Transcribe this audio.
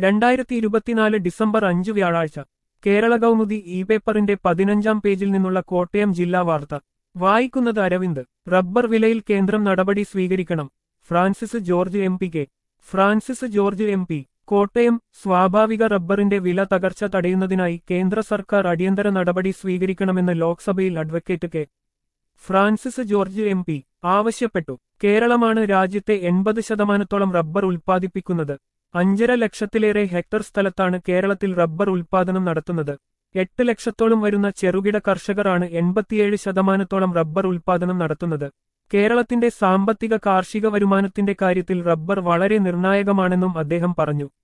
രണ്ടായിരത്തി ഇരുപത്തിനാല് ഡിസംബർ അഞ്ച് വ്യാഴാഴ്ച കേരള കൗമുദി ഇ പേപ്പറിന്റെ പതിനഞ്ചാം പേജിൽ നിന്നുള്ള കോട്ടയം ജില്ലാ വാർത്ത വായിക്കുന്നത് അരവിന്ദ് റബ്ബർ വിലയിൽ കേന്ദ്രം നടപടി സ്വീകരിക്കണം Francis George M P K Francis George M P Kottayam സ്വാഭാവിക റബ്ബറിന്റെ വില തകർച്ച തടയുന്നതിനായി കേന്ദ്ര സർക്കാർ അടിയന്തര നടപടി സ്വീകരിക്കണമെന്ന് ലോക്സഭയിൽ advocate K Francis George M P ആവശ്യപ്പെട്ടു കേരളമാണ് രാജ്യത്തെ എൺപത് ശതമാനത്തോളം റബ്ബർ ഉൽപ്പാദിപ്പിക്കുന്നത് അഞ്ചര ലക്ഷത്തിലേറെ ഹെക്ടർ സ്ഥലത്താണ് കേരളത്തിൽ റബ്ബർ ഉൽപ്പാദനം നടത്തുന്നത് എട്ട് ലക്ഷത്തോളം വരുന്ന ചെറുകിട കർഷകരാണ് എൺപത്തിയേഴ് ശതമാനത്തോളം റബ്ബർ ഉൽപ്പാദനം നടത്തുന്നത് കേരളത്തിന്റെ സാമ്പത്തിക കാർഷിക വരുമാനത്തിന്റെ കാര്യത്തിൽ റബ്ബർ വളരെ നിർണായകമാണെന്നും അദ്ദേഹം പറഞ്ഞു